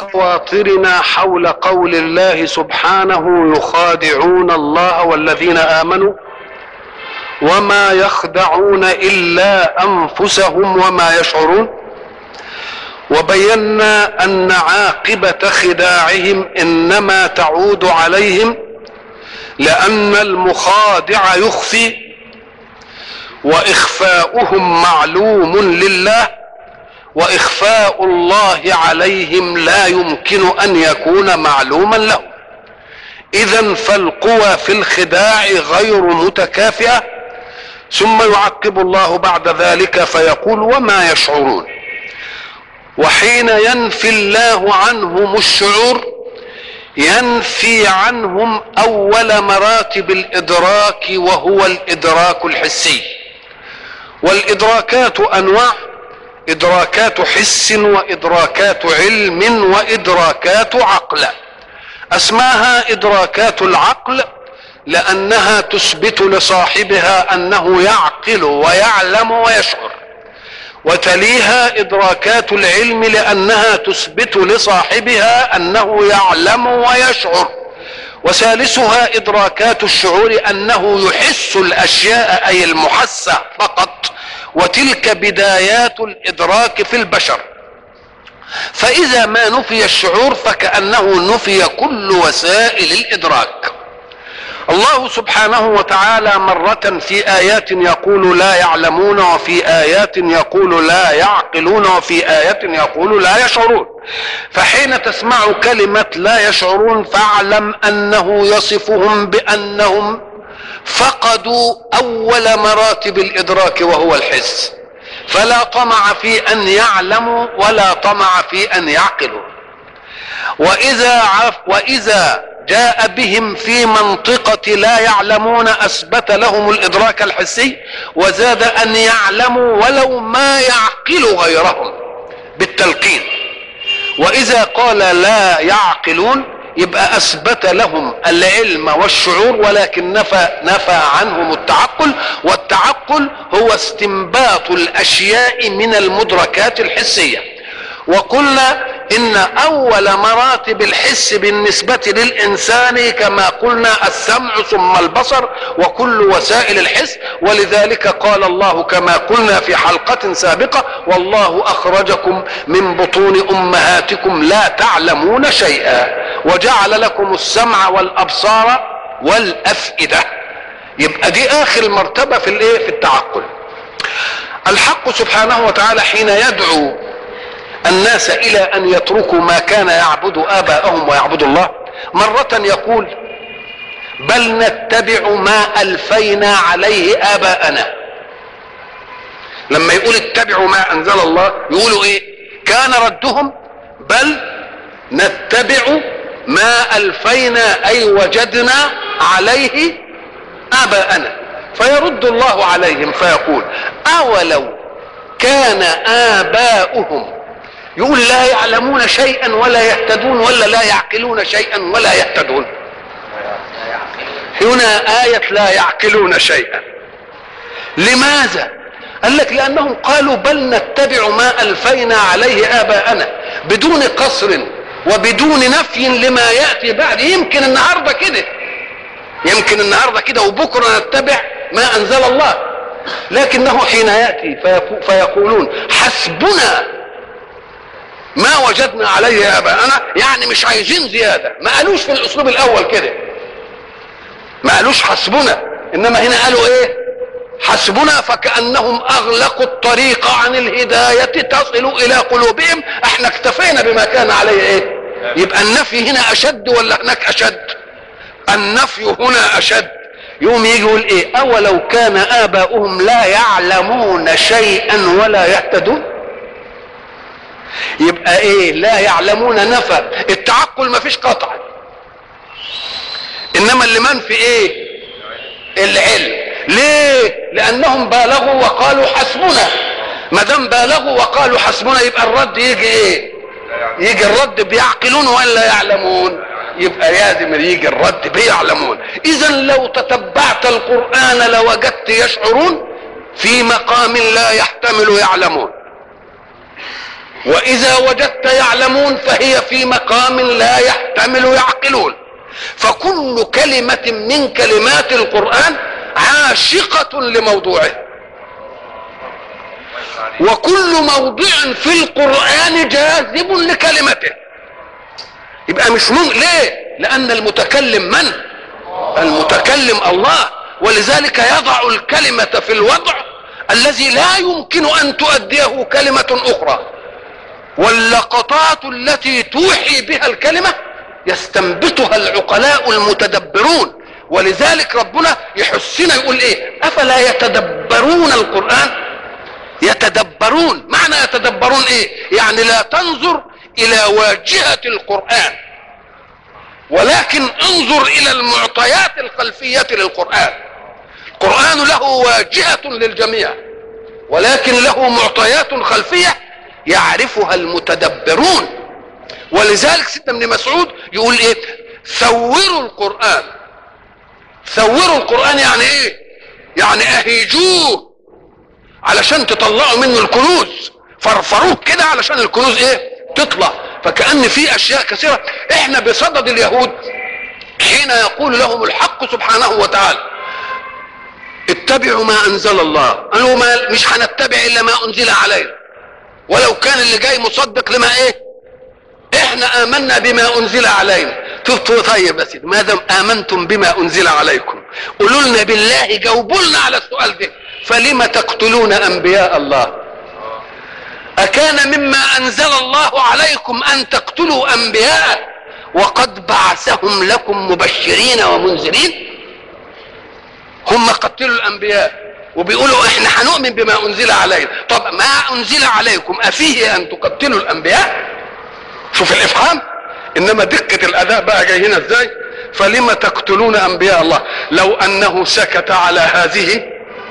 خواطرنا حول قول الله سبحانه يخادعون الله والذين امنوا وما يخدعون الا انفسهم وما يشعرون وبينا ان عاقبه خداعهم انما تعود عليهم لان المخادع يخفي واخفاؤهم معلوم لله واخفاء الله عليهم لا يمكن ان يكون معلوما له اذا فالقوى في الخداع غير متكافئه ثم يعقب الله بعد ذلك فيقول وما يشعرون وحين ينفي الله عنهم الشعور ينفي عنهم اول مراتب الادراك وهو الادراك الحسي والادراكات انواع ادراكات حس وادراكات علم وادراكات عقل اسماها ادراكات العقل لانها تثبت لصاحبها انه يعقل ويعلم ويشعر وتليها ادراكات العلم لانها تثبت لصاحبها انه يعلم ويشعر وثالثها ادراكات الشعور انه يحس الاشياء اي المحسه فقط وتلك بدايات الادراك في البشر فاذا ما نفي الشعور فكانه نفي كل وسائل الادراك الله سبحانه وتعالى مرة في آيات يقول لا يعلمون وفي آيات يقول لا يعقلون وفي آيات يقول لا يشعرون فحين تسمع كلمة لا يشعرون فاعلم أنه يصفهم بأنهم فقدوا أول مراتب الإدراك وهو الحس فلا طمع في أن يعلموا ولا طمع في أن يعقلوا وإذا عف وإذا جاء بهم في منطقة لا يعلمون أثبت لهم الإدراك الحسي وزاد أن يعلموا ولو ما يعقل غيرهم بالتلقين وإذا قال لا يعقلون يبقى أثبت لهم العلم والشعور ولكن نفى نفى عنهم التعقل والتعقل هو استنباط الأشياء من المدركات الحسية وقلنا ان اول مراتب الحس بالنسبة للانسان كما قلنا السمع ثم البصر وكل وسائل الحس ولذلك قال الله كما قلنا في حلقة سابقة والله اخرجكم من بطون امهاتكم لا تعلمون شيئا وجعل لكم السمع والابصار والافئدة يبقى دي اخر مرتبة في الايه في التعقل الحق سبحانه وتعالى حين يدعو الناس الى ان يتركوا ما كان يعبد اباءهم ويعبد الله مرة يقول بل نتبع ما الفينا عليه اباءنا لما يقول اتبعوا ما انزل الله يقولوا ايه كان ردهم بل نتبع ما الفينا اي وجدنا عليه اباءنا فيرد الله عليهم فيقول اولو كان اباؤهم يقول لا يعلمون شيئا ولا يهتدون ولا لا يعقلون شيئا ولا يهتدون هنا آية لا يعقلون شيئا لماذا قال لك لأنهم قالوا بل نتبع ما ألفينا عليه آباءنا بدون قصر وبدون نفي لما يأتي بعد يمكن النهاردة كده يمكن النهاردة كده وبكرة نتبع ما أنزل الله لكنه حين يأتي فيقولون حسبنا ما وجدنا عليه اباءنا يعني مش عايزين زياده ما قالوش في الاسلوب الاول كده ما قالوش حسبنا انما هنا قالوا ايه حسبنا فكانهم اغلقوا الطريق عن الهدايه تصل الى قلوبهم احنا اكتفينا بما كان عليه ايه يبقى النفي هنا اشد ولا هناك اشد النفي هنا اشد يوم يجي يقول ايه اولو كان اباؤهم لا يعلمون شيئا ولا يهتدون يبقى ايه لا يعلمون نفى التعقل ما فيش قطع انما اللي منفي ايه العلم ليه لانهم بالغوا وقالوا حسبنا ما دام بالغوا وقالوا حسبنا يبقى الرد يجي ايه يجي الرد بيعقلون ولا يعلمون يبقى لازم يجي الرد بيعلمون اذا لو تتبعت القران لوجدت يشعرون في مقام لا يحتمل يعلمون واذا وجدت يعلمون فهي في مقام لا يحتمل يعقلون فكل كلمه من كلمات القران عاشقه لموضوعه وكل موضع في القران جاذب لكلمته يبقى مش من ليه لان المتكلم من المتكلم الله ولذلك يضع الكلمه في الوضع الذي لا يمكن ان تؤديه كلمه اخرى واللقطات التي توحي بها الكلمه يستنبطها العقلاء المتدبرون ولذلك ربنا يحسنا يقول ايه افلا يتدبرون القران يتدبرون معنى يتدبرون ايه يعني لا تنظر الى واجهه القران ولكن انظر الى المعطيات الخلفيه للقران القران له واجهه للجميع ولكن له معطيات خلفيه يعرفها المتدبرون ولذلك سيدنا ابن مسعود يقول ايه ثوروا القران ثوروا القران يعني ايه يعني اهيجوه علشان تطلعوا منه الكنوز فرفروه كده علشان الكنوز ايه تطلع فكأن في اشياء كثيرة احنا بصدد اليهود حين يقول لهم الحق سبحانه وتعالى اتبعوا ما انزل الله قالوا ما مش هنتبع الا ما انزل علينا ولو كان اللي جاي مصدق لما ايه احنا امنا بما انزل علينا تقول طيب يا سيدي ما دام امنتم بما انزل عليكم قولوا لنا بالله جاوبوا لنا على السؤال ده فلم تقتلون انبياء الله اكان مما انزل الله عليكم ان تقتلوا انبياء وقد بعثهم لكم مبشرين ومنذرين هم قتلوا الانبياء وبيقولوا احنا هنؤمن بما انزل علينا طب ما انزل عليكم افيه ان تقتلوا الانبياء شوف الافهام انما دقة الاداء بقى جاي هنا ازاي فلم تقتلون انبياء الله لو انه سكت على هذه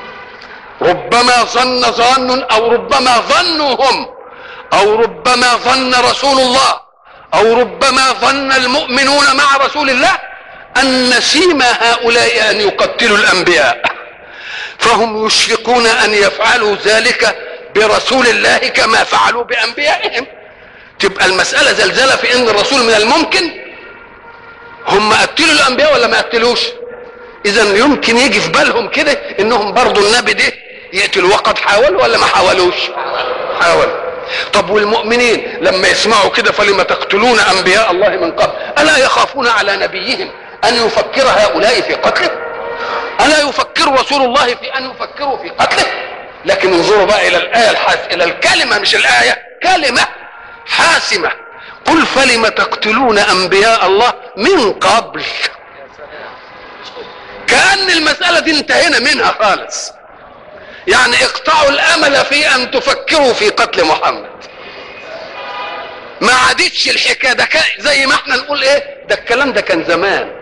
ربما ظن ظان او ربما ظنوا هم او ربما ظن رسول الله او ربما ظن المؤمنون مع رسول الله ان سيما هؤلاء ان يقتلوا الانبياء فهم يشفقون ان يفعلوا ذلك برسول الله كما فعلوا بانبيائهم تبقى المسألة زلزلة في ان الرسول من الممكن هم قتلوا الانبياء ولا ما قتلوش اذا يمكن يجي في بالهم كده انهم برضو النبي ده يقتل وقد حاولوا ولا ما حاولوش حاولوا طب والمؤمنين لما يسمعوا كده فلما تقتلون انبياء الله من قبل الا يخافون على نبيهم ان يفكر هؤلاء في قتله الا يفكر رسول الله في ان يفكروا في قتله لكن انظروا بقى الى الايه الحاس الى الكلمه مش الايه كلمه حاسمه قل فلم تقتلون انبياء الله من قبل كان المساله دي انتهينا منها خالص يعني اقطعوا الامل في ان تفكروا في قتل محمد ما عادتش الحكايه ده كان زي ما احنا نقول ايه ده الكلام ده كان زمان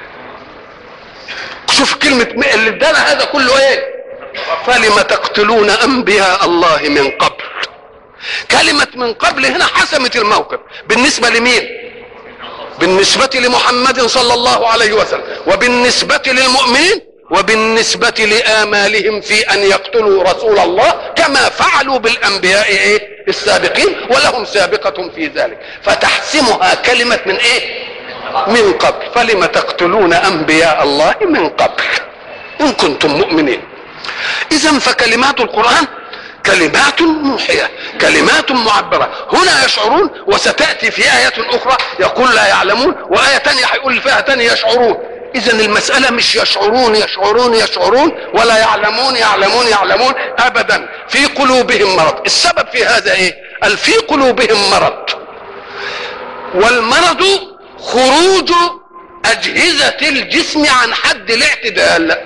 شوف كلمة اللي ادانا هذا كله ايه فلم تقتلون انبياء الله من قبل كلمة من قبل هنا حسمت الموقف بالنسبة لمين بالنسبة لمحمد صلى الله عليه وسلم وبالنسبة للمؤمنين وبالنسبة لآمالهم في أن يقتلوا رسول الله كما فعلوا بالأنبياء إيه؟ السابقين ولهم سابقة في ذلك فتحسمها كلمة من إيه؟ من قبل فلم تقتلون أنبياء الله من قبل إن كنتم مؤمنين إذا فكلمات القرآن كلمات موحية كلمات معبرة هنا يشعرون وستأتي في آية أخرى يقول لا يعلمون وآية تانية هيقول فيها تانية يشعرون اذا المسألة مش يشعرون يشعرون يشعرون ولا يعلمون يعلمون يعلمون ابدا في قلوبهم مرض السبب في هذا ايه قال في قلوبهم مرض والمرض خروج اجهزة الجسم عن حد الاعتدال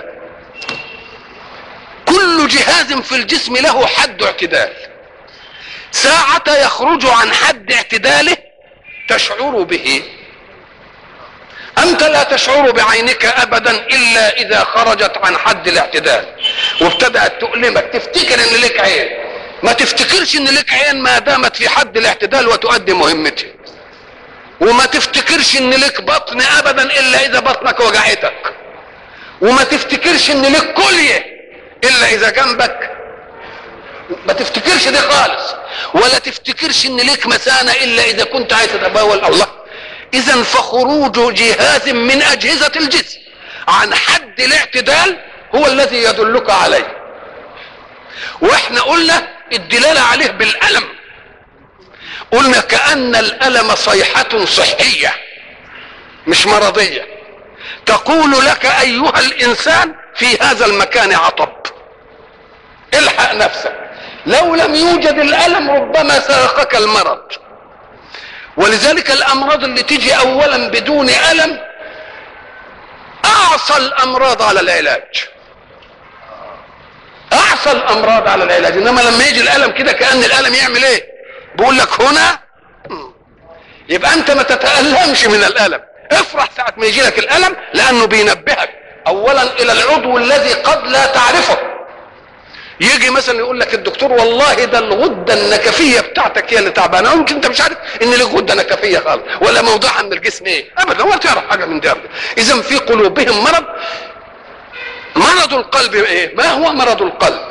كل جهاز في الجسم له حد اعتدال ساعة يخرج عن حد اعتداله تشعر به انت لا تشعر بعينك ابدا الا اذا خرجت عن حد الاعتدال وابتدأت تؤلمك تفتكر ان لك عين ما تفتكرش ان لك عين ما دامت في حد الاعتدال وتؤدي مهمتها وما تفتكرش ان لك بطن ابدا الا اذا بطنك وجعتك وما تفتكرش ان لك كلية الا اذا جنبك ما تفتكرش دي خالص ولا تفتكرش ان ليك مسانة الا اذا كنت عايز تتباول الله اذا فخروج جهاز من اجهزة الجسم عن حد الاعتدال هو الذي يدلك عليه واحنا قلنا الدلالة عليه بالألم قلنا كأن الألم صيحة صحية مش مرضية تقول لك أيها الإنسان في هذا المكان عطب الحق نفسك لو لم يوجد الألم ربما سرقك المرض ولذلك الأمراض اللي تيجي أولا بدون ألم أعصى الأمراض على العلاج اعصى الامراض على العلاج انما لما يجي الالم كده كان الالم يعمل ايه بيقول لك هنا يبقى انت ما تتالمش من الالم افرح ساعه ما يجي لك الالم لانه بينبهك اولا الى العضو الذي قد لا تعرفه يجي مثلا يقول لك الدكتور والله ده الغده النكفيه بتاعتك هي اللي تعبانه يمكن انت مش عارف ان لك غده نكفيه خالص ولا موضوعها من الجسم ايه ابدا ولا تعرف حاجه من ده اذا في قلوبهم مرض مرض القلب ايه ما هو مرض القلب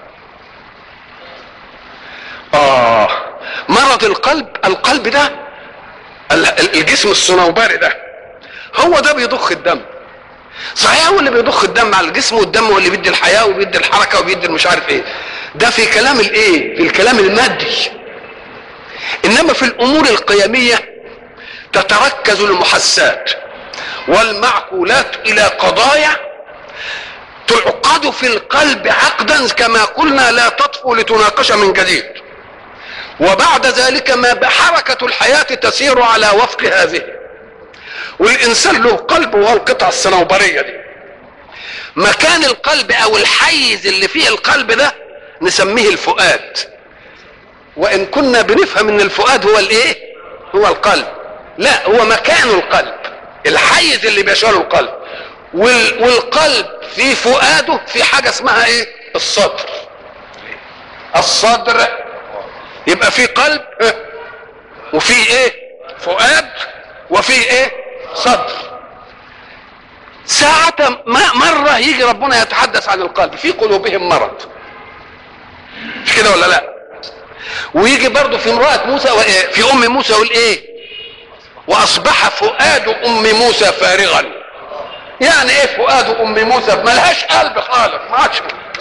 اه مرض القلب القلب ده الجسم الصنوبري ده هو ده بيضخ الدم صحيح هو اللي بيضخ الدم على الجسم والدم هو اللي بيدي الحياه وبيدي الحركه وبيدي مش عارف ايه ده في كلام الايه في الكلام المادي انما في الامور القيميه تتركز المحسات والمعقولات الى قضايا تعقد في القلب عقدا كما قلنا لا تطفو لتناقش من جديد وبعد ذلك ما بحركة الحياة تسير على وفق هذه والإنسان له قلب وهو القطعة الصنوبرية دي مكان القلب أو الحيز اللي فيه القلب ده نسميه الفؤاد وإن كنا بنفهم إن الفؤاد هو الإيه؟ هو القلب لا هو مكان القلب الحيز اللي بيشغله القلب والقلب في فؤاده في حاجه اسمها ايه الصدر الصدر يبقى في قلب وفي ايه فؤاد وفي ايه صدر ساعة ما مرة يجي ربنا يتحدث عن القلب في قلوبهم مرض مش كده ولا لا ويجي برضه في امرأة موسى في ام موسى يقول ايه واصبح فؤاد ام موسى فارغا يعني ايه فؤاد ام موسى ملهاش قلب خالص ما عادش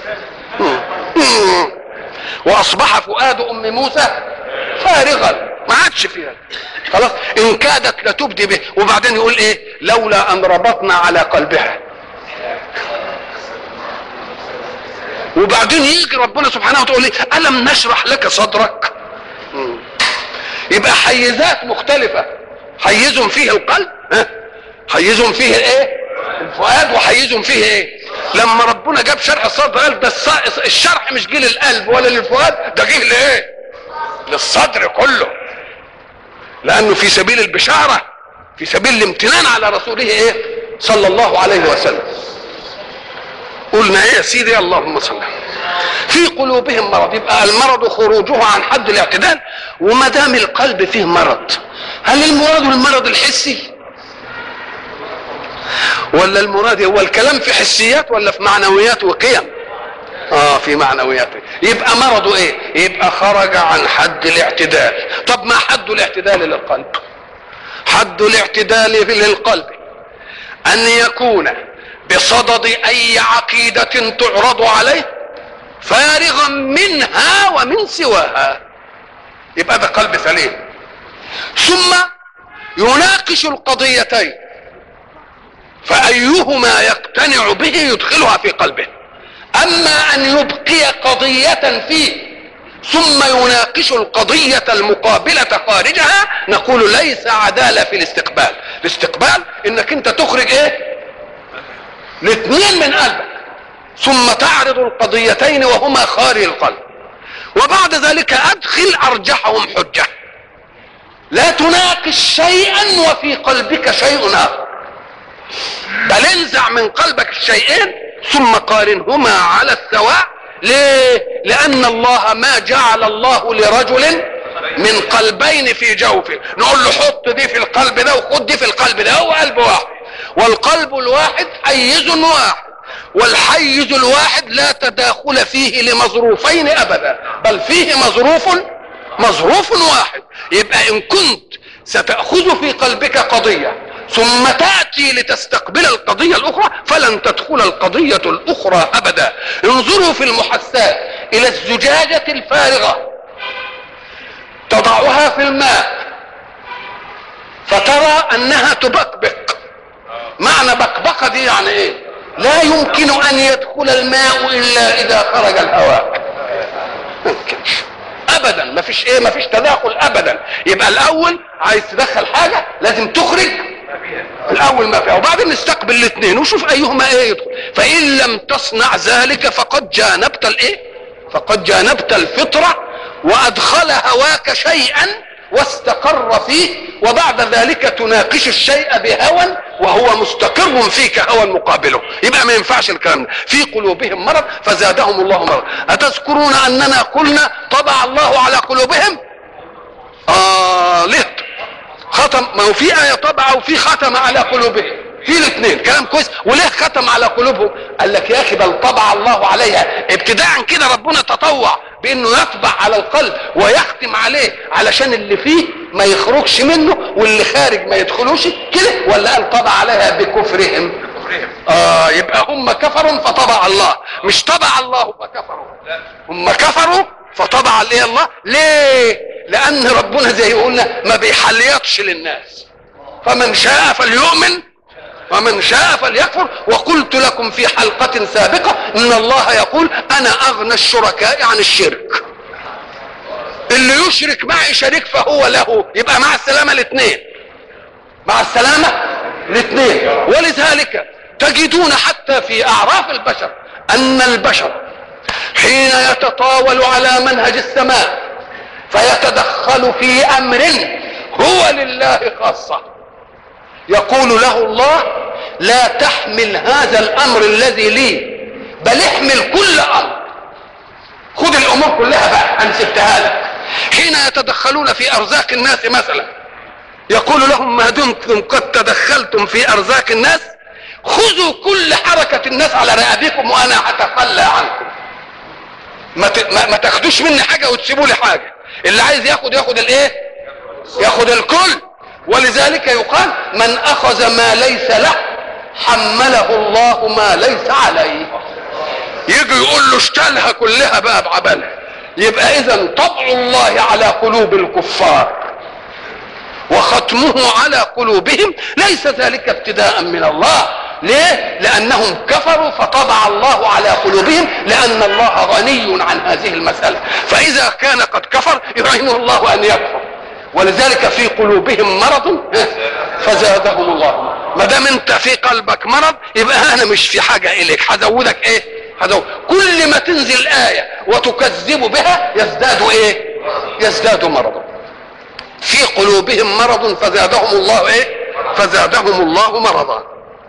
واصبح فؤاد ام موسى فارغا ما عادش فيها خلاص ان كادت لتبدي به وبعدين يقول ايه لولا ان ربطنا على قلبها وبعدين يجي ربنا سبحانه وتعالى ايه الم نشرح لك صدرك يبقى حيزات مختلفه حيز فيه القلب ها حيز فيه الايه الفؤاد وحيز فيه ايه لما ربنا جاب شرح الصدر قال ده الشرح مش جه للقلب ولا للفؤاد ده جه لايه للصدر كله لانه في سبيل البشاره في سبيل الامتنان على رسوله ايه صلى الله عليه وسلم قلنا ايه يا سيدي اللهم صل في قلوبهم مرض يبقى المرض خروجه عن حد الاعتدال وما دام القلب فيه مرض هل المراد المرض الحسي ولا المراد هو الكلام في حسيات ولا في معنويات وقيم اه في معنويات يبقى مرضه ايه يبقى خرج عن حد الاعتدال طب ما حد الاعتدال للقلب حد الاعتدال للقلب ان يكون بصدد اي عقيدة تعرض عليه فارغا منها ومن سواها يبقى ده قلب سليم ثم يناقش القضيتين فأيهما يقتنع به يدخلها في قلبه أما أن يبقي قضية فيه ثم يناقش القضية المقابلة خارجها نقول ليس عدالة في الاستقبال الاستقبال انك انت تخرج ايه الاثنين من قلبك ثم تعرض القضيتين وهما خارج القلب وبعد ذلك ادخل ارجحهم حجة لا تناقش شيئا وفي قلبك شيء اخر بل انزع من قلبك الشيئين ثم قارنهما على السواء ليه لان الله ما جعل الله لرجل من قلبين في جوفه نقول له حط دي في القلب ده وخد دي في القلب ده هو قلب واحد والقلب الواحد حيز واحد والحيز الواحد لا تداخل فيه لمظروفين ابدا بل فيه مظروف مظروف واحد يبقى ان كنت ستأخذ في قلبك قضية ثم تأتي لتستقبل القضية الأخرى فلن تدخل القضية الأخرى أبدا انظروا في المحسات إلى الزجاجة الفارغة تضعها في الماء فترى أنها تبقبق معنى بقبقة دي يعني إيه لا يمكن أن يدخل الماء إلا إذا خرج الهواء يمكنش ابدا ما فيش ايه ما فيش تداخل ابدا يبقى الاول عايز تدخل حاجه لازم تخرج الاول ما فيها وبعدين نستقبل الاثنين وشوف ايهما ايه يدخل فان لم تصنع ذلك فقد جانبت الايه فقد جانبت الفطره وادخل هواك شيئا واستقر فيه وبعد ذلك تناقش الشيء بهوى وهو مستقر فيك هوى مقابله يبقى ما ينفعش الكلام ده في قلوبهم مرض فزادهم الله مرض أتذكرون أننا قلنا طبع الله على قلوبهم آه ليه ختم ما هو في آية طبع وفي ختم على قلوبهم في الاثنين كلام كويس وليه ختم على قلوبهم قال لك يا اخي بل طبع الله عليها ابتداء كده ربنا تطوع بانه يطبع على القلب ويختم عليه علشان اللي فيه ما يخرجش منه واللي خارج ما يدخلوش كده ولا قال طبع عليها بكفرهم اه يبقى هم كفروا فطبع الله مش طبع الله فكفروا هم كفروا فطبع الايه الله ليه لان ربنا زي قلنا ما بيحليطش للناس فمن شاء فليؤمن ومن شاء فليكفر وقلت لكم في حلقة سابقة ان الله يقول انا اغنى الشركاء عن الشرك اللي يشرك معي شريك فهو له يبقى مع السلامة الاثنين مع السلامة الاثنين ولذلك تجدون حتى في اعراف البشر ان البشر حين يتطاول على منهج السماء فيتدخل في امر هو لله خاصه يقول له الله لا تحمل هذا الامر الذي لي بل احمل كل امر خذ الامور كلها بقى انا سبتها لك حين يتدخلون في ارزاق الناس مثلا يقول لهم ما دمتم قد تدخلتم في ارزاق الناس خذوا كل حركة الناس على رقابكم وانا هتخلى عنكم ما, ت... ما... ما تاخدوش مني حاجة وتسيبوا لي حاجة اللي عايز ياخد ياخد الايه ياخد الكل ولذلك يقال من اخذ ما ليس له حمله الله ما ليس عليه يجي يقول له اشتلها كلها بقى بعبالها يبقى اذا طبع الله على قلوب الكفار وختمه على قلوبهم ليس ذلك ابتداء من الله ليه لانهم كفروا فطبع الله على قلوبهم لان الله غني عن هذه المساله فاذا كان قد كفر يعينه الله ان يكفر ولذلك في قلوبهم مرض فزادهم الله ما دام انت في قلبك مرض يبقى انا مش في حاجه اليك هزودك ايه هزود كل ما تنزل ايه وتكذب بها يزداد ايه يزداد مرضا في قلوبهم مرض فزادهم الله ايه فزادهم الله مرضا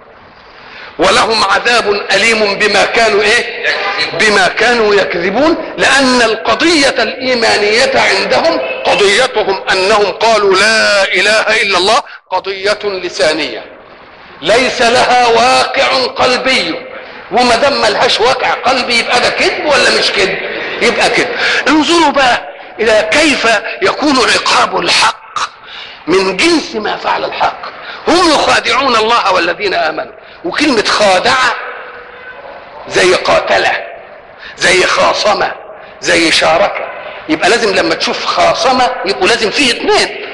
ولهم عذاب اليم بما كانوا ايه بما كانوا يكذبون لان القضيه الايمانيه عندهم قضيتهم انهم قالوا لا اله الا الله قضيه لسانيه ليس لها واقع قلبي وما دام ملهاش واقع قلبي يبقى ده كذب ولا مش كذب يبقى كذب انظروا بقى الى كيف يكون عقاب الحق من جنس ما فعل الحق هم يخادعون الله والذين امنوا وكلمة خادعة زي قاتلة زي خاصمة زي شاركة يبقى لازم لما تشوف خاصمة يبقوا لازم فيه اثنين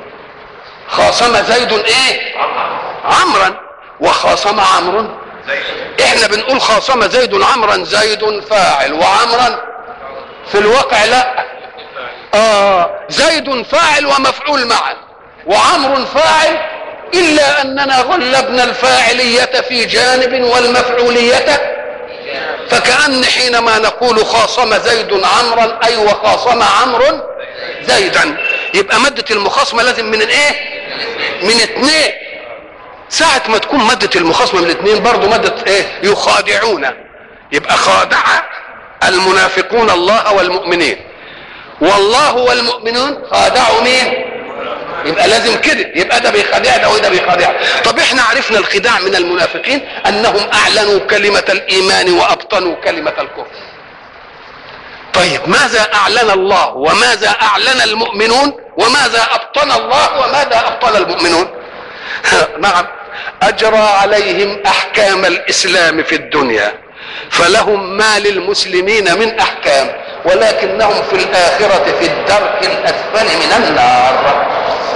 خاصمة زيد ايه عمرا وخاصمة عمرو احنا بنقول خاصمة زيد عمرا زيد فاعل وعمرا في الواقع لا اه زيد فاعل ومفعول معا وعمر فاعل الا اننا غلبنا الفاعلية في جانب والمفعولية فكأن حينما نقول خاصم زيد عمرا اي وخاصم عمرو زيدا يبقى مادة المخاصمة لازم من ايه من اثنين ساعة ما تكون مادة المخاصمة من اثنين برضو مادة ايه يخادعون يبقى خادع المنافقون الله والمؤمنين والله والمؤمنون خادعوا مين يبقى لازم كده يبقى ده بيخادع ده وده بيخادع طب احنا عرفنا الخداع من المنافقين انهم اعلنوا كلمة الايمان وابطنوا كلمة الكفر طيب ماذا اعلن الله وماذا اعلن المؤمنون وماذا ابطن الله وماذا ابطن المؤمنون نعم اجرى عليهم احكام الاسلام في الدنيا فلهم ما للمسلمين من احكام ولكنهم في الاخره في الدرك الاسفل من النار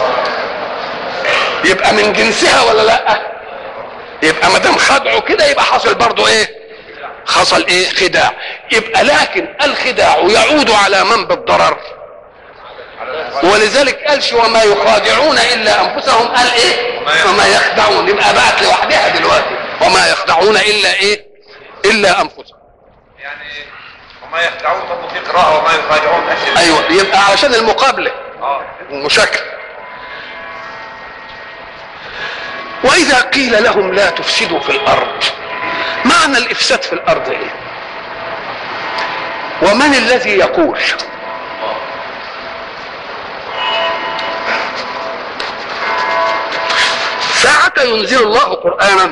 يبقى من جنسها ولا لا يبقى ما دام خدعوا كده يبقى حصل برضه ايه حصل ايه خداع يبقى لكن الخداع يعود على من بالضرر ولذلك قالش وما يخادعون الا انفسهم قال ايه وما يخدعون يبقى بقت لوحدها دلوقتي وما يخدعون الا ايه الا انفسهم يعني وما يخدعون برضه في قراءة وما يخادعون أشياء ايوه يبقى علشان المقابله اه المشاكله واذا قيل لهم لا تفسدوا في الارض معنى الافساد في الارض ايه ومن الذي يقول ساعة ينزل الله قرآنا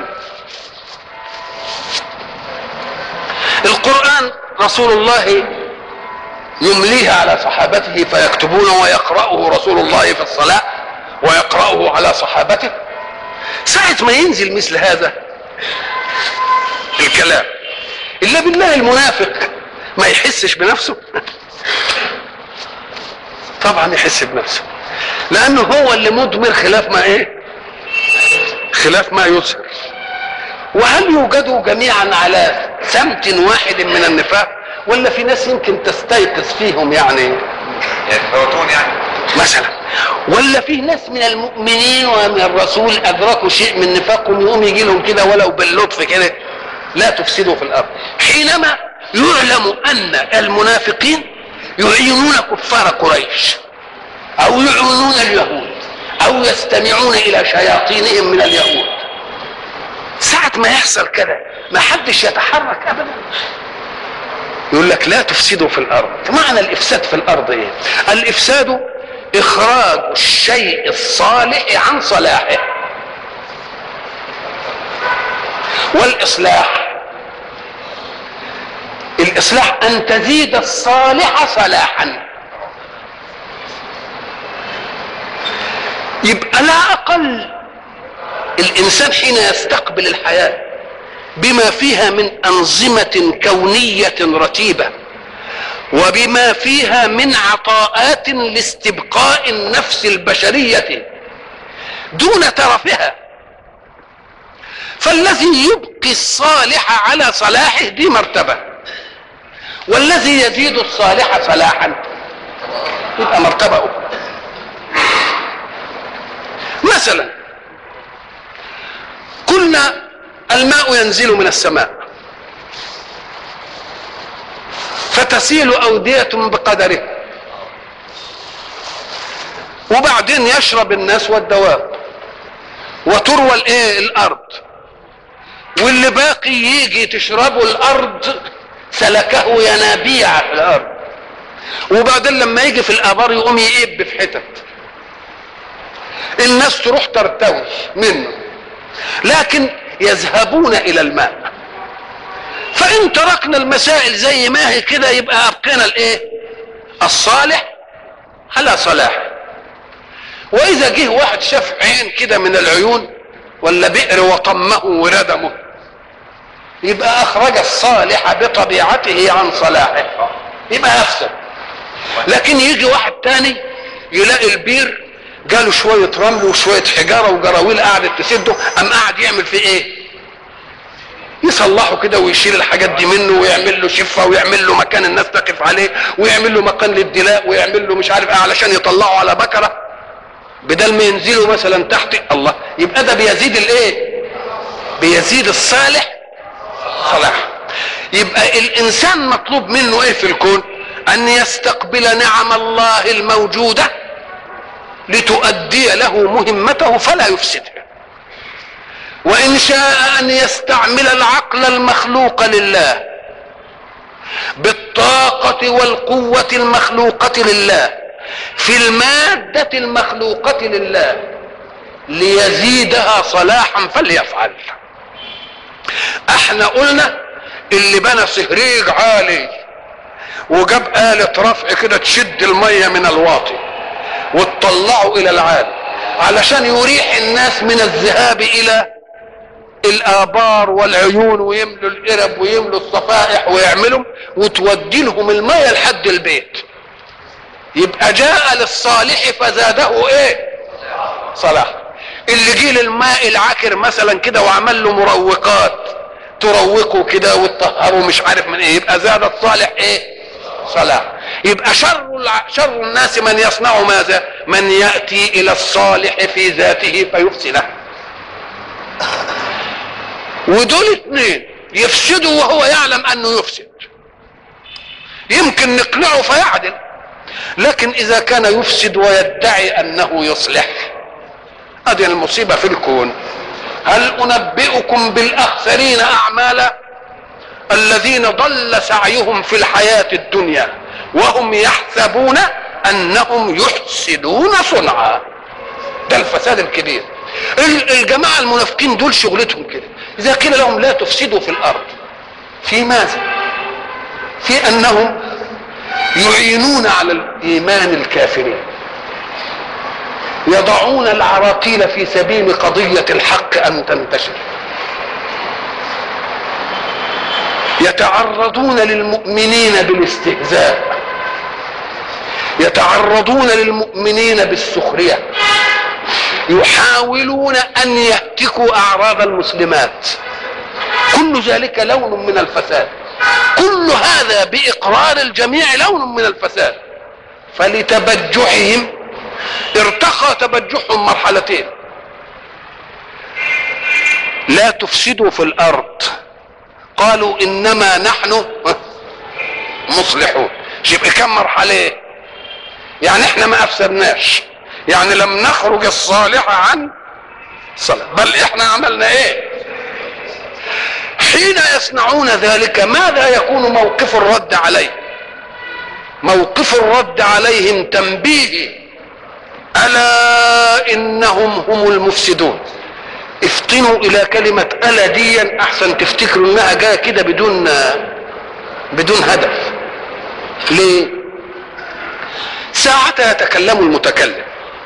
القرآن رسول الله يمليه على صحابته فيكتبونه ويقرأه رسول الله في الصلاة ويقرأه على صحابته ساعة ما ينزل مثل هذا الكلام إلا بالله المنافق ما يحسش بنفسه طبعا يحس بنفسه لأنه هو اللي مدمر خلاف ما إيه خلاف ما يظهر وهل يوجدوا جميعا على سمت واحد من النفاق ولا في ناس يمكن تستيقظ فيهم يعني يتفاوتون يعني مثلا ولا في ناس من المؤمنين ومن الرسول ادركوا شيء من نفاقهم يقوم يجي لهم كده ولو باللطف كده لا تفسدوا في الارض حينما يعلم ان المنافقين يعينون كفار قريش او يعينون اليهود او يستمعون الى شياطينهم من اليهود ساعة ما يحصل كده ما حدش يتحرك ابدا يقول لك لا تفسدوا في الارض معنى الافساد في الارض ايه الافساد اخراج الشيء الصالح عن صلاحه والاصلاح الاصلاح ان تزيد الصالح صلاحا يبقى لا اقل الانسان حين يستقبل الحياه بما فيها من انظمه كونيه رتيبه وبما فيها من عطاءات لاستبقاء النفس البشريه دون ترفها فالذي يبقي الصالح على صلاحه دي مرتبه والذي يزيد الصالح صلاحا يبقى مرتبه اخرى مثلا قلنا الماء ينزل من السماء فتسيل أودية بقدره وبعدين يشرب الناس والدواب وتروى الايه الارض واللي باقي يجي تشربه الارض سلكه ينابيع في الارض وبعدين لما يجي في الابار يقوم يقب في حتت الناس تروح ترتوي منه لكن يذهبون الى الماء فان تركنا المسائل زي ما هي كده يبقى ابقينا الايه الصالح على صلاح واذا جه واحد شاف عين كده من العيون ولا بئر وطمه وردمه يبقى اخرج الصالح بطبيعته عن صلاحه يبقى افسد لكن يجي واحد تاني يلاقي البير جاله شوية رمل وشوية حجارة وجراويل قعدت تسده قام قاعد يعمل فيه ايه يصلحه كده ويشيل الحاجات دي منه ويعمل له شفه ويعمل له مكان الناس تقف عليه ويعمل له مكان للدلاء ويعمل له مش عارف ايه علشان يطلعه على بكره بدل ما ينزلوا مثلا تحت الله يبقى ده بيزيد الايه بيزيد الصالح صلاح يبقى الانسان مطلوب منه ايه في الكون ان يستقبل نعم الله الموجوده لتؤدي له مهمته فلا يفسدها وان شاء ان يستعمل العقل المخلوق لله بالطاقه والقوه المخلوقه لله في الماده المخلوقه لله ليزيدها صلاحا فليفعل احنا قلنا اللي بنى سهريج عالي وجاب آلة رفع كده تشد المية من الواطي وتطلعه إلى العالي علشان يريح الناس من الذهاب إلى الآبار والعيون ويملوا القرب ويملوا الصفائح ويعملوا وتودي لهم المية لحد البيت يبقى جاء للصالح فزاده ايه صلاح اللي جه للماء العكر مثلا كده وعمل له مروقات تروقه كده وتطهره مش عارف من ايه يبقى زاد الصالح ايه صلاح يبقى شر الع... شر الناس من يصنع ماذا من ياتي الى الصالح في ذاته فيفسده ودول اثنين يفسدوا وهو يعلم انه يفسد يمكن نقنعه فيعدل لكن اذا كان يفسد ويدعي انه يصلح هذه المصيبه في الكون هل انبئكم بالاخسرين اعمالا الذين ضل سعيهم في الحياه الدنيا وهم يحسبون انهم يحسنون صنعا ده الفساد الكبير الجماعه المنافقين دول شغلتهم كده اذا قيل لهم لا تفسدوا في الارض في ماذا في انهم يعينون على الايمان الكافرين يضعون العراقيل في سبيل قضيه الحق ان تنتشر يتعرضون للمؤمنين بالاستهزاء يتعرضون للمؤمنين بالسخريه يحاولون ان يهتكوا اعراض المسلمات كل ذلك لون من الفساد كل هذا باقرار الجميع لون من الفساد فلتبجحهم ارتقى تبجحهم مرحلتين لا تفسدوا في الارض قالوا انما نحن مصلحون يبقى كم مرحله يعني احنا ما افسدناش يعني لم نخرج الصالح عن صلاة بل احنا عملنا ايه حين يصنعون ذلك ماذا يكون موقف الرد عليه موقف الرد عليهم تنبيه الا انهم هم المفسدون افتنوا الى كلمة الا ديا احسن تفتكروا انها جاية كده بدون بدون هدف ليه ساعتها يتكلم المتكلم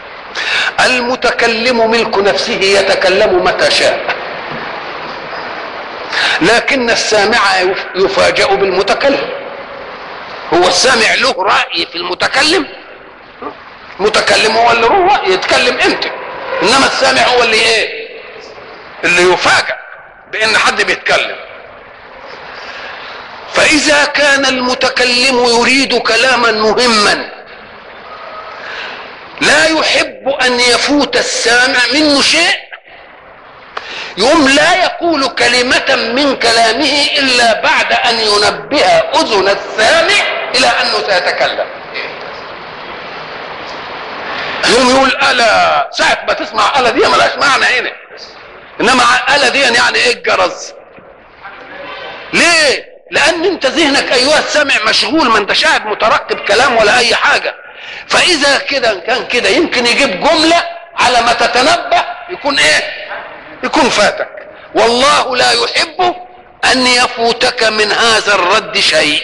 المتكلم ملك نفسه يتكلم متى شاء لكن السامع يفاجأ بالمتكلم هو السامع له رأي في المتكلم المتكلم هو اللي له رأي يتكلم انت انما السامع هو اللي ايه اللي يفاجأ بان حد بيتكلم فاذا كان المتكلم يريد كلاما مهما لا يحب ان يفوت السامع منه شيء يوم لا يقول كلمة من كلامه الا بعد ان ينبه اذن السامع الى انه سيتكلم يوم يقول الا ساعة ما تسمع الا دي ملهاش معنى هنا انما الا دي يعني ايه الجرس ليه لان انت ذهنك ايها السامع مشغول ما انت قاعد مترقب كلام ولا اي حاجه فاذا كده كان كده يمكن يجيب جمله على ما تتنبه يكون ايه يكون فاتك والله لا يحب ان يفوتك من هذا الرد شيء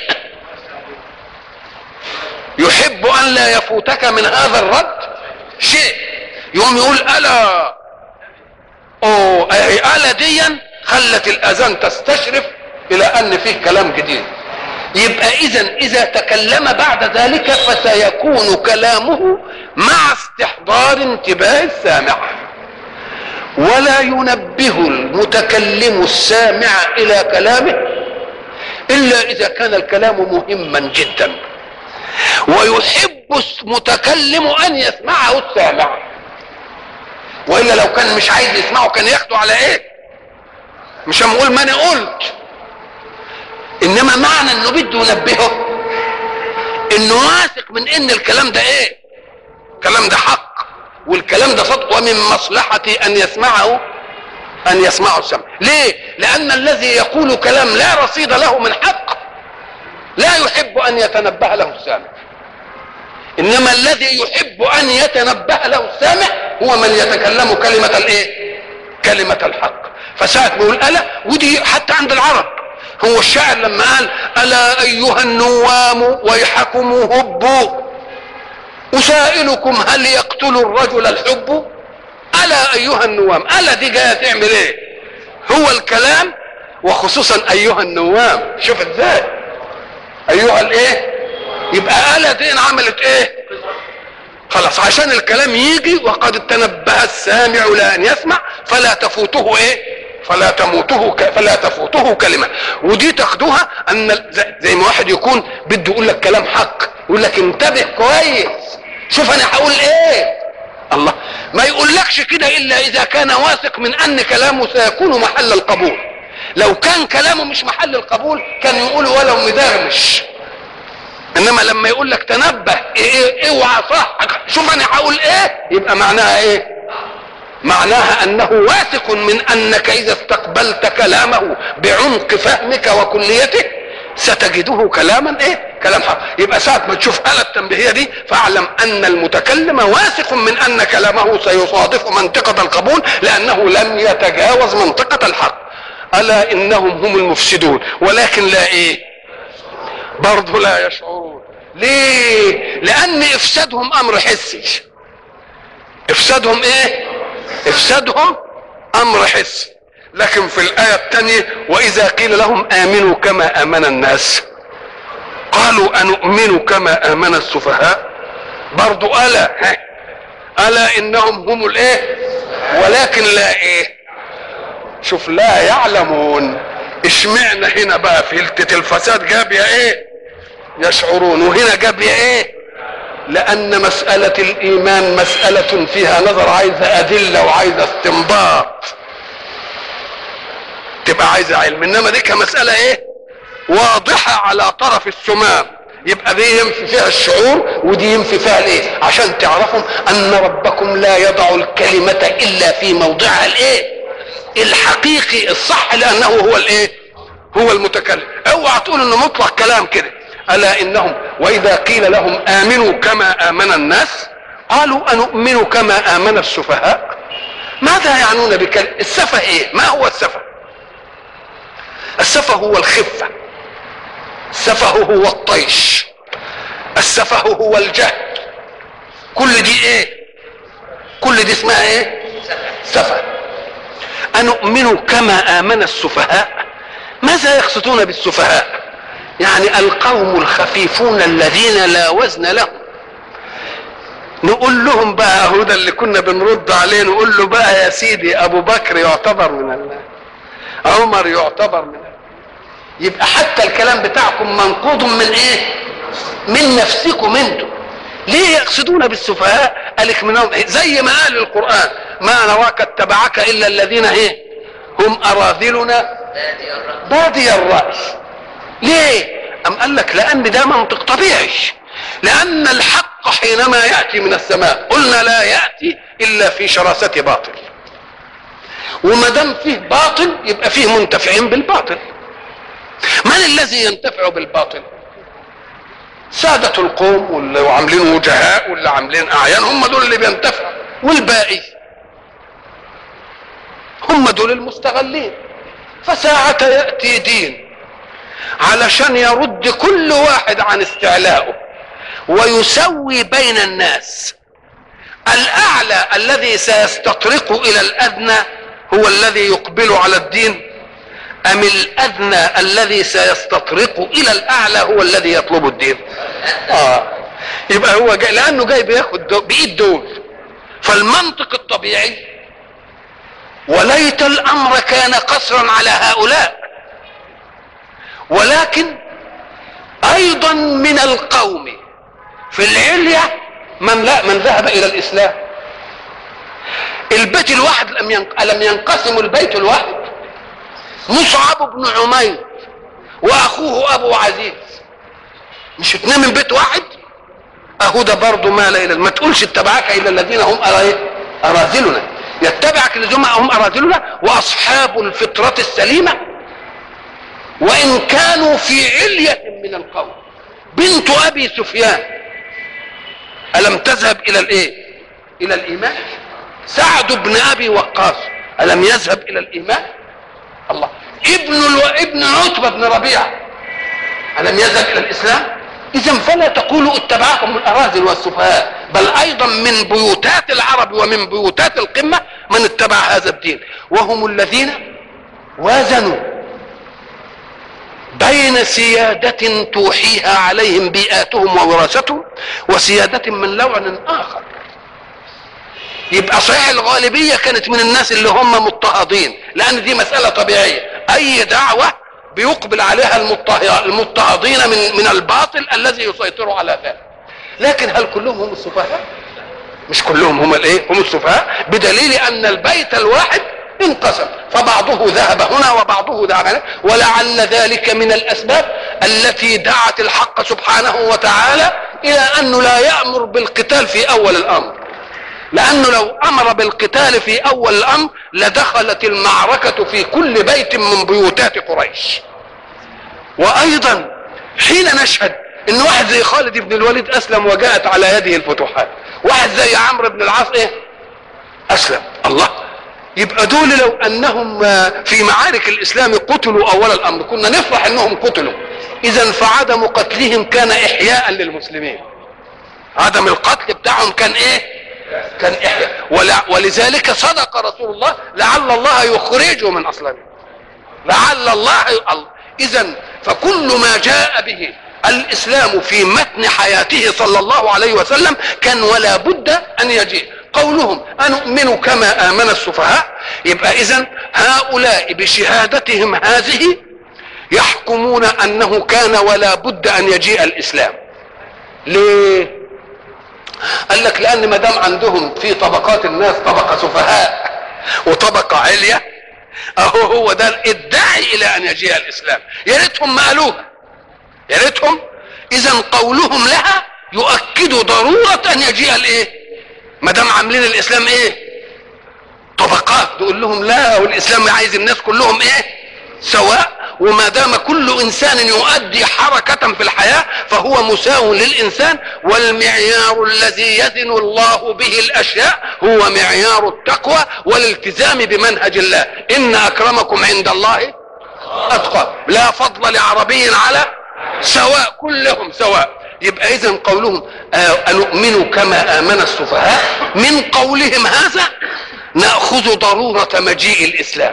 يحب ان لا يفوتك من هذا الرد شيء يوم يقول الا او الا ديا خلت الاذان تستشرف الى ان فيه كلام جديد يبقى اذا اذا تكلم بعد ذلك فسيكون كلامه مع استحضار انتباه السامع ولا ينبه المتكلم السامع الى كلامه الا اذا كان الكلام مهما جدا ويحب المتكلم ان يسمعه السامع والا لو كان مش عايز يسمعه كان ياخده على ايه مش هنقول ما انا قلت انما معنى انه بده ينبهه انه واثق من ان الكلام ده ايه الكلام ده حق والكلام ده صدق ومن مصلحتي ان يسمعه ان يسمعه السمع ليه لان الذي يقول كلام لا رصيد له من حق لا يحب ان يتنبه له السامع انما الذي يحب ان يتنبه له السامع هو من يتكلم كلمة الايه كلمة الحق فساعة ما يقول الا ودي حتى عند العرب هو الشاعر لما قال الا ايها النوام ويحكم هبوا اسائلكم هل يقتل الرجل الحب الا ايها النوام الا دي جايه تعمل ايه هو الكلام وخصوصا ايها النوام شوف ازاي ايها الايه يبقى الا دي عملت ايه خلاص عشان الكلام يجي وقد تنبه السامع لان يسمع فلا تفوته ايه فلا تموته ك... فلا تفوته كلمه ودي تاخدوها ان ال- زي- زي ما واحد يكون بده يقول لك كلام حق يقول لك انتبه كويس شوف انا هقول ايه الله ما يقولكش كده الا اذا كان واثق من ان كلامه سيكون محل القبول لو كان كلامه مش محل القبول كان يقول ولو مدغمش انما لما يقول لك تنبه ايه ايه اوعى صح شوف انا هقول ايه يبقى معناها ايه معناها انه واثق من انك اذا استقبلت كلامه بعمق فهمك وكليته ستجده كلاما ايه كلام حق يبقى ساعة ما تشوف آلة التنبيهية دي فاعلم ان المتكلم واثق من ان كلامه سيصادف منطقة القبول لانه لم يتجاوز منطقة الحق الا انهم هم المفسدون ولكن لا ايه برضه لا يشعرون ليه لان افسادهم امر حسي افسادهم ايه افسادهم امر حسي لكن في الايه الثانيه واذا قيل لهم امنوا كما امن الناس قالوا انؤمن كما امن السفهاء برضو الا ها الا انهم هم الايه ولكن لا ايه شوف لا يعلمون اشمعنا هنا بقى في لتة الفساد جاب يا ايه يشعرون وهنا جاب يا ايه لان مسألة الايمان مسألة فيها نظر عايزة ادلة وعايزة استنباط تبقى عايزة علم انما دي كمسألة ايه واضحة على طرف السمام يبقى دي ينفي فيها الشعور ودي ينفي فيها الايه عشان تعرفوا ان ربكم لا يضع الكلمة الا في موضعها الايه الحقيقي الصح لانه هو الايه هو المتكلم اوعى تقول انه مطلق كلام كده الا انهم واذا قيل لهم امنوا كما امن الناس قالوا انؤمن كما امن السفهاء ماذا يعنون بكلمة السفه ايه ما هو السفه السفه هو الخفة السفه هو الطيش السفه هو الجهل كل دي ايه كل دي اسمها ايه سفه أنؤمن كما آمن السفهاء ماذا يقصدون بالسفهاء يعني القوم الخفيفون الذين لا وزن لهم نقول لهم بقى هو ده اللي كنا بنرد عليه نقول له بقى يا سيدي ابو بكر يعتبر من الله عمر يعتبر من الله يبقى حتى الكلام بتاعكم منقوض من ايه من نفسكم انتم ليه يقصدون بالسفهاء قالك منهم إيه؟ زي ما قال القرآن ما نراك اتبعك الا الذين ايه هم اراذلنا بادي الرأي ليه ام قال لك لان ده منطق طبيعي لان الحق حينما يأتي من السماء قلنا لا يأتي الا في شراسة باطل وما دام فيه باطل يبقى فيه منتفعين بالباطل من الذي ينتفع بالباطل سادة القوم واللي عاملين وجهاء واللي عاملين اعيان هم دول اللي بينتفعوا والباقي هم دول المستغلين فساعة يأتي دين علشان يرد كل واحد عن استعلائه ويسوي بين الناس الاعلى الذي سيستطرق الى الادنى هو الذي يقبل على الدين ام الادنى الذي سيستطرق الى الاعلى هو الذي يطلب الدين اه يبقى هو جاي لانه جاي بياخد دو بايد دول فالمنطق الطبيعي وليت الامر كان قصرا على هؤلاء ولكن ايضا من القوم في العلية من لا من ذهب الى الاسلام البيت الواحد لم ينق... لم ينقسم البيت الواحد مصعب بن عمير واخوه ابو عزيز مش اتنين من بيت واحد اهو ده برضه ما لا ما تقولش اتبعك الا الذين هم اراذلنا يتبعك الذين هم اراذلنا واصحاب الفطره السليمه وان كانوا في عليه من القوم بنت ابي سفيان الم تذهب الى الايه الى الايمان سعد بن ابي وقاص الم يذهب الى الايمان الله ابن الو... ابن عتبة بن ربيعة ألم يذهب إلى الإسلام إذا فلا تقولوا اتبعكم الأراذل والسفهاء بل أيضا من بيوتات العرب ومن بيوتات القمة من اتبع هذا الدين وهم الذين وازنوا بين سيادة توحيها عليهم بيئاتهم ووراثتهم وسيادة من لون آخر يبقى صحيح الغالبية كانت من الناس اللي هم مضطهدين لأن دي مسألة طبيعية أي دعوة بيقبل عليها المضطه- المضطهدين من من الباطل الذي يسيطر على ذلك لكن هل كلهم هم السفهاء؟ مش كلهم هم الايه؟ هم السفهاء بدليل ان البيت الواحد انقسم فبعضه ذهب هنا وبعضه ذهب هنا ولعل ذلك من الاسباب التي دعت الحق سبحانه وتعالى الى انه لا يامر بالقتال في اول الامر لانه لو امر بالقتال في اول الامر لدخلت المعركه في كل بيت من بيوتات قريش وايضا حين نشهد ان واحد زي خالد بن الوليد اسلم وجاءت على يده الفتوحات واحد زي عمرو بن العاص ايه اسلم الله يبقى دول لو انهم آه، في معارك الاسلام قتلوا اول الامر كنا نفرح انهم قتلوا اذا فعدم قتلهم كان احياء للمسلمين عدم القتل بتاعهم كان ايه كان احياء ولا ولذلك صدق رسول الله لعل الله يخرجه من اصلابه لعل الله اذا فكل ما جاء به الاسلام في متن حياته صلى الله عليه وسلم كان ولا بد ان يجيء قولهم انؤمن كما امن السفهاء يبقى اذا هؤلاء بشهادتهم هذه يحكمون انه كان ولا بد ان يجيء الاسلام ليه قال لك لان ما دام عندهم في طبقات الناس طبقه سفهاء وطبقه عليا اهو هو ده الداعي الى ان يجيء الاسلام يا ريتهم ما قالوها يا ريتهم اذا قولهم لها يؤكد ضروره ان يجيء الايه ما دام عاملين الاسلام ايه طبقات تقول لهم لا والاسلام عايز الناس كلهم ايه سواء وما دام كل انسان يؤدي حركة في الحياة فهو مساو للانسان والمعيار الذي يزن الله به الاشياء هو معيار التقوى والالتزام بمنهج الله ان اكرمكم عند الله اتقى لا فضل لعربي على سواء كلهم سواء يبقى اذا قولهم آه، انؤمن كما امن السفهاء من قولهم هذا ناخذ ضروره مجيء الاسلام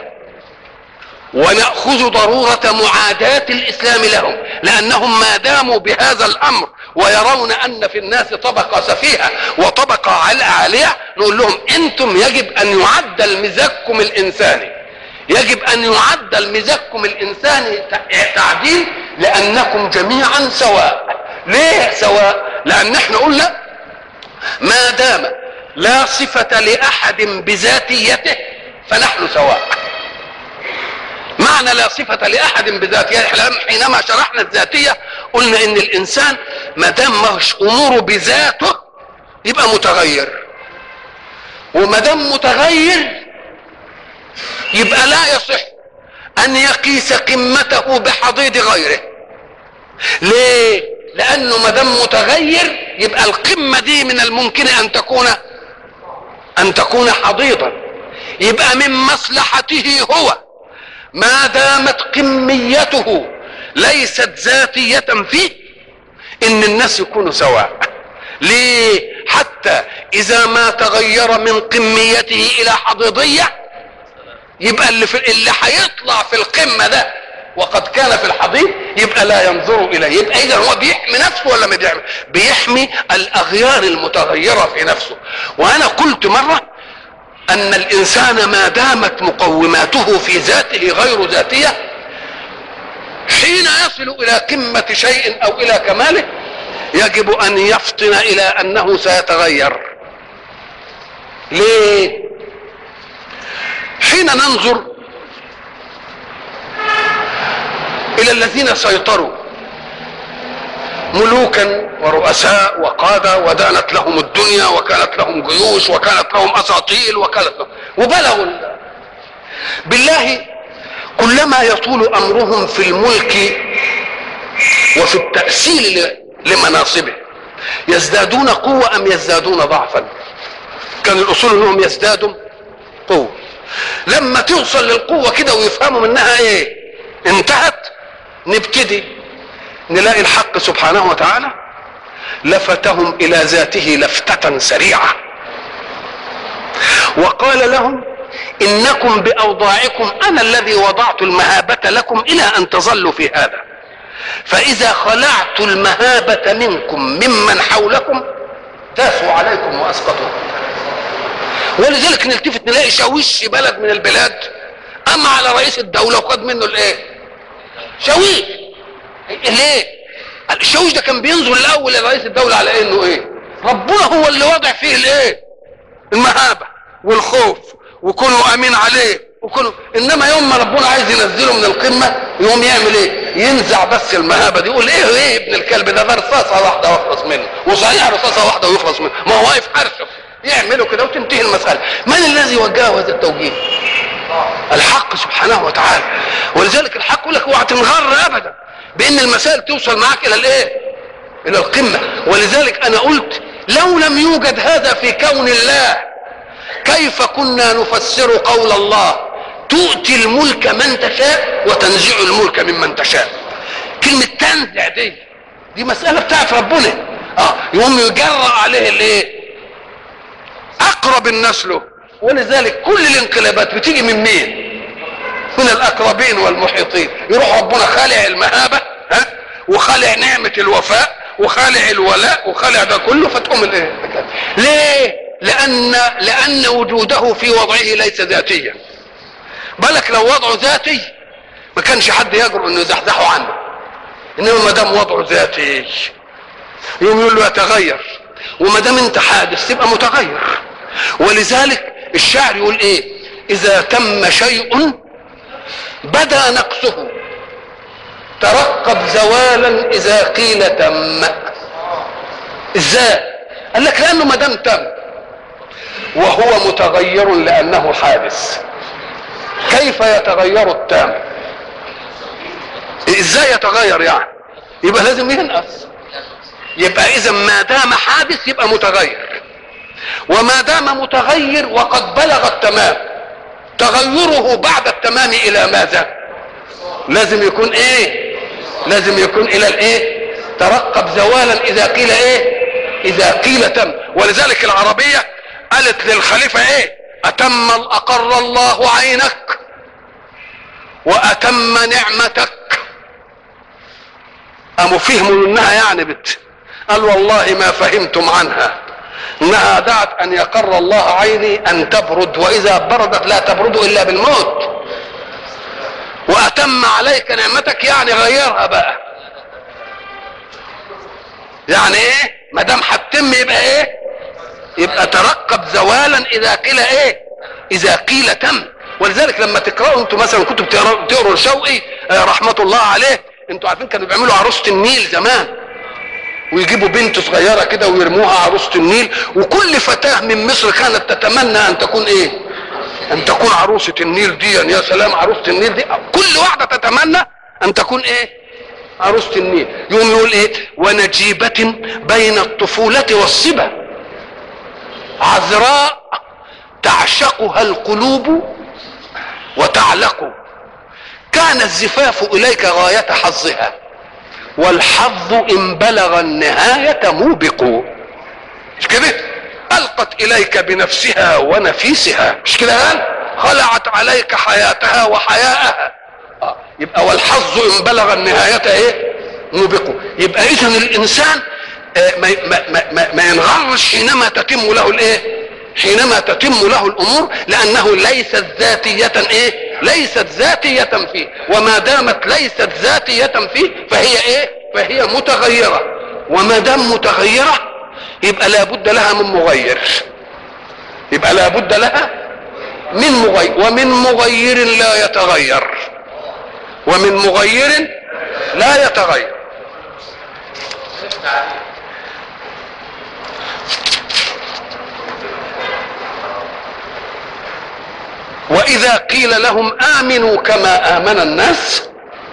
وناخذ ضروره معاداه الاسلام لهم لانهم ما داموا بهذا الامر ويرون ان في الناس طبقه سفيهه وطبقه عل- عاليه نقول لهم انتم يجب ان يعدل مزاجكم الانساني يجب ان يعدل مزاجكم الانساني تع- تعديل لانكم جميعا سواء ليه سواء لان احنا قلنا ما دام لا صفه لاحد بذاتيته فنحن سواء معنى لا صفة لأحد بذاته احنا حينما شرحنا الذاتية قلنا إن الإنسان ما دام مش أموره بذاته يبقى متغير وما دام متغير يبقى لا يصح أن يقيس قمته بحضيض غيره ليه؟ لأنه ما دام متغير يبقى القمة دي من الممكن أن تكون أن تكون حضيضا يبقى من مصلحته هو ما دامت قميته ليست ذاتية فيه ان الناس يكونوا سواء ليه حتى اذا ما تغير من قميته الى حضيضية يبقى اللي في اللي هيطلع في القمة ده وقد كان في الحضيض يبقى لا ينظر اليه يبقى اذا هو بيحمي نفسه ولا ما بيحمي بيحمي الاغيار المتغيرة في نفسه وانا قلت مرة ان الانسان ما دامت مقوماته في ذاته غير ذاتيه حين يصل الى قمه شيء او الى كماله يجب ان يفطن الى انه سيتغير ليه حين ننظر الى الذين سيطروا ملوكا ورؤساء وقادة ودانت لهم الدنيا وكانت لهم جيوش وكانت لهم أساطيل وكانت لهم وبلغوا ال- بالله كلما يطول أمرهم في الملك وفي التأسيل ل- لمناصبه يزدادون قوة أم يزدادون ضعفا كان الأصول أنهم يزدادوا قوة لما توصل للقوة كده ويفهموا منها ايه انتهت نبتدي نلاقي الحق سبحانه وتعالى لفتهم الى ذاته لفتة سريعة وقال لهم انكم باوضاعكم انا الذي وضعت المهابة لكم الى ان تظلوا في هذا فاذا خلعت المهابة منكم ممن حولكم داسوا عليكم واسقطوكم ولذلك نلتفت نلاقي شاويش بلد من البلاد اما على رئيس الدولة وخد منه الايه شاويش ليه الشاويش ده كان بينظر الاول لرئيس الدولة على انه ايه ربنا هو اللي وضع فيه الايه المهابة والخوف وكونوا امين عليه وكونوا انما يوم ما ربنا عايز ينزله من القمة يقوم يعمل ايه ينزع بس المهابة دي يقول ايه ايه ابن الكلب ده ده رصاصة واحدة ويخلص منه وصحيح رصاصة واحدة ويخلص منه ما هو واقف حرشه يعملوا كده وتنتهي المسألة من الذي وجهه هذا التوجيه الحق سبحانه وتعالى ولذلك الحق يقول لك اوعى تنغر ابدا بان المسائل توصل معك الى الايه الى القمة ولذلك انا قلت لو لم يوجد هذا في كون الله كيف كنا نفسر قول الله تؤتي الملك من تشاء وتنزع الملك ممن تشاء كلمة تنزع دي دي مسألة بتاعت ربنا اه يقوم يجرأ عليه الايه اقرب الناس له ولذلك كل الانقلابات بتيجي من مين من الاقربين والمحيطين يروح ربنا خالع المهابة ها وخالع نعمة الوفاء وخالع الولاء وخالع ده كله فتقوم الايه ليه لان لان وجوده في وضعه ليس ذاتيا بالك لو وضعه ذاتي ما كانش حد يجرؤ انه يزحزحه عنه انما ما دام وضعه ذاتي يوم يقول له يتغير وما دام انت حادث تبقى متغير ولذلك الشاعر يقول ايه اذا تم شيء بدا نقصه ترقب زوالا اذا قيل تم ازاي قال لك لانه ما دام تم وهو متغير لانه حادث كيف يتغير التام ازاي يتغير يعني يبقى لازم ينقص يبقى اذا ما دام حادث يبقى متغير وما دام متغير وقد بلغ التمام تغيره بعد التمام الى ماذا لازم يكون ايه لازم يكون الى الايه ترقب زوالا اذا قيل ايه اذا قيل تم ولذلك العربية قالت للخليفة ايه اتم اقر الله عينك واتم نعمتك قاموا فهموا انها يعني بت قال والله ما فهمتم عنها انها دعت ان يقر الله عيني ان تبرد واذا بردت لا تبرد الا بالموت واتم عليك نعمتك يعني غيرها بقى يعني ايه ما دام هتتم يبقى ايه يبقى ترقب زوالا اذا قيل ايه اذا قيل تم ولذلك لما تقراوا انتوا مثلا كنتوا بتقروا بتقروا شوقي آه رحمه الله عليه انتوا عارفين كانوا بيعملوا عروسه النيل زمان ويجيبوا بنت صغيرة كده ويرموها عروسة النيل وكل فتاة من مصر كانت تتمنى ان تكون ايه ان تكون عروسة النيل دي يا سلام عروسة النيل دي كل واحدة تتمنى ان تكون ايه عروسة النيل يوم يقول ايه ونجيبة بين الطفولة والصبا عذراء تعشقها القلوب وتعلق كان الزفاف اليك غاية حظها والحظ ان بلغ النهاية موبق مش كده القت اليك بنفسها ونفيسها مش كده قال خلعت عليك حياتها وحياءها آه. يبقى والحظ ان بلغ النهاية ايه موبق يبقى اذا الانسان آه ما, ما, ما, ما ينغرش حينما تتم له الايه حينما تتم له الامور لانه ليست ذاتية ايه ليست ذاتية فيه وما دامت ليست ذاتية فيه فهي ايه فهي متغيرة وما دام متغيرة يبقى لابد لها من مغير يبقى لابد لها من مغير ومن مغير لا يتغير ومن مغير لا يتغير واذا قيل لهم امنوا كما امن الناس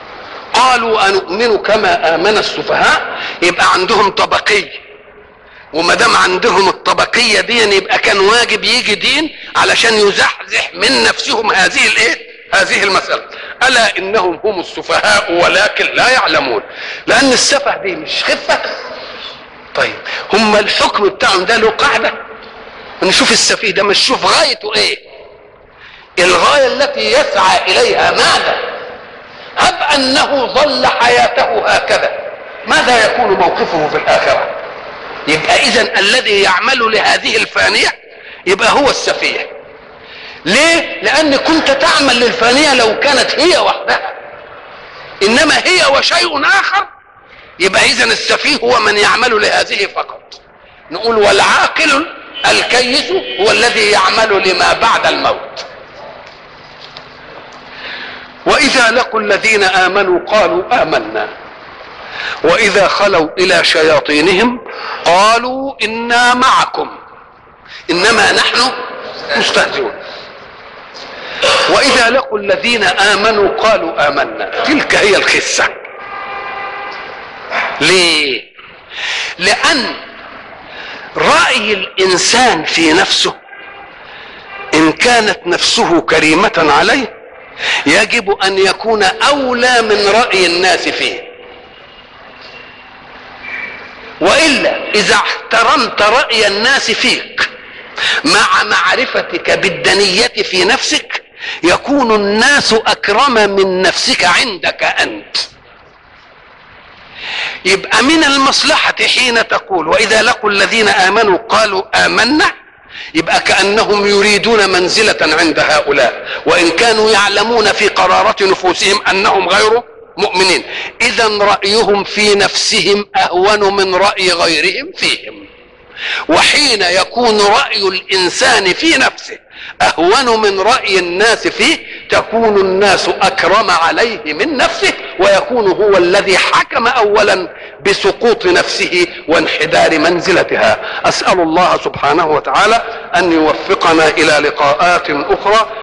قالوا انؤمن كما امن السفهاء يبقى عندهم طبقي وما دام عندهم الطبقيه دي يبقى كان واجب يجي دين علشان يزحزح من نفسهم هذه الايه هذه المساله الا انهم هم السفهاء ولكن لا يعلمون لان السفه دي مش خفه طيب هم الحكم بتاعهم ده له قاعده نشوف السفيه ده مش شوف غايته ايه الغايه التي يسعى اليها ماذا هب انه ظل حياته هكذا ماذا يكون موقفه في الاخره يبقى اذا الذي يعمل لهذه الفانيه يبقى هو السفيه ليه لان كنت تعمل للفانيه لو كانت هي وحدها انما هي وشيء اخر يبقى اذا السفيه هو من يعمل لهذه فقط نقول والعاقل الكيس هو الذي يعمل لما بعد الموت واذا لقوا الذين امنوا قالوا امنا واذا خلوا الى شياطينهم قالوا انا معكم انما نحن مستهزئون واذا لقوا الذين امنوا قالوا امنا تلك هي الخسه ليه لان راي الانسان في نفسه ان كانت نفسه كريمه عليه يجب ان يكون اولى من راي الناس فيه والا اذا احترمت راي الناس فيك مع معرفتك بالدنيه في نفسك يكون الناس اكرم من نفسك عندك انت يبقى من المصلحه حين تقول واذا لقوا الذين امنوا قالوا امنا يبقى كانهم يريدون منزله عند هؤلاء وان كانوا يعلمون في قراره نفوسهم انهم غير مؤمنين اذا رايهم في نفسهم اهون من راي غيرهم فيهم وحين يكون راي الانسان في نفسه اهون من راي الناس فيه تكون الناس اكرم عليه من نفسه ويكون هو الذي حكم اولا بسقوط نفسه وانحدار منزلتها اسال الله سبحانه وتعالى ان يوفقنا الى لقاءات اخرى